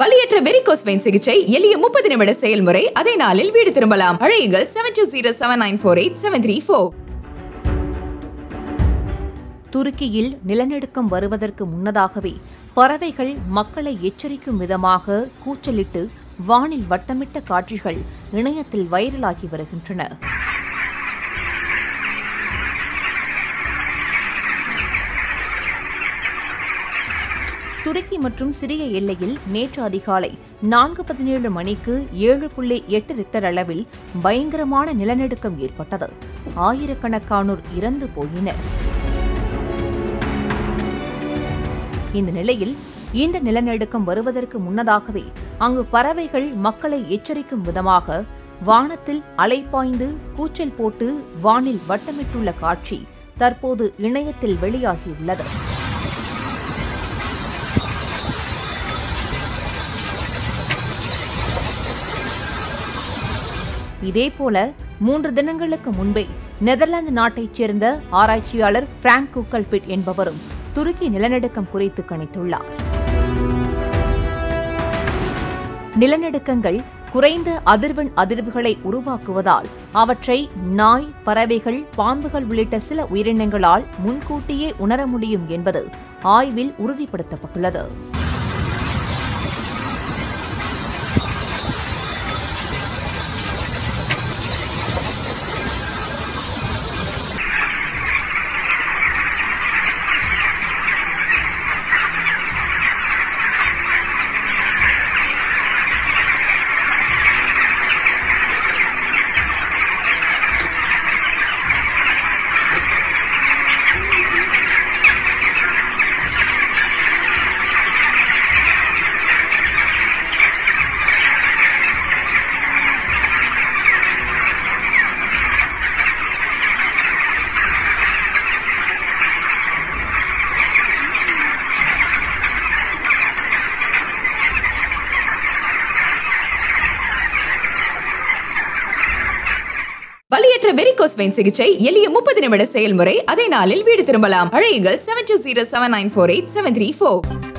வலியற்ற varicose vein சிகிச்சை எளிய முப்பது நிமிட செயல்முறை அதே நாளில் வீடு திரும்பலாம் அழையுங்கள் seven two zero seven nine four eight seven three four துருக்கியில் நிலநடுக்கம் வருவதற்கு முன்னதாகவே பறவைகள் மக்களை எச்சரிக்கும் விதமாக கூச்சலிட்டு வானில் வட்டமிட்ட காட்சிகள் இணையத்தில் வைரலாகி வருகின்றன துருக்கி மற்றும் சிரிய எல்லையில் நேற்று அதிகாலை நான்கு பதினேழு மணிக்கு ஏழு புள்ளி எட்டு ரிக்டர் அளவில் பயங்கரமான நிலநடுக்கம் ஏற்பட்டது ஆயிரக்கணக்கானோர் இறந்து போயினர் இந்த நிலையில் இந்த நிலநடுக்கம் வருவதற்கு முன்னதாகவே அங்கு பறவைகள் மக்களை எச்சரிக்கும் விதமாக வானத்தில் அலைப்பாய்ந்து கூச்சல் போட்டு வானில் வட்டமிட்டுள்ள காட்சி தற்போது இணையத்தில் வெளியாகியுள்ளது இதேபோல மூன்று தினங்களுக்கு முன்பே நெதர்லாந்து நாட்டைச் சேர்ந்த ஆராய்ச்சியாளர் பிராங்க் குக்கல்பிட் என்பவரும் துருக்கி நிலநடுக்கம் குறித்து கணித்துள்ளார் நிலநடுக்கங்கள் குறைந்த அதிர்வெண் அதிர்வுகளை உருவாக்குவதால் அவற்றை நாய் பறவைகள் பாம்புகள் உள்ளிட்ட சில உயிரினங்களால் முன்கூட்டியே உணர முடியும் என்பது ஆய்வில் உறுதிப்படுத்தப்பட்டுள்ளது வலியற்ற வெரிகோஸ் வெயின் சிகிச்சை எளிய முப்பது நிமிட செயல்முறை அதே நாளில் வீடு திரும்பலாம் அழையுங்கள் seven two zero seven nine four eight seven three four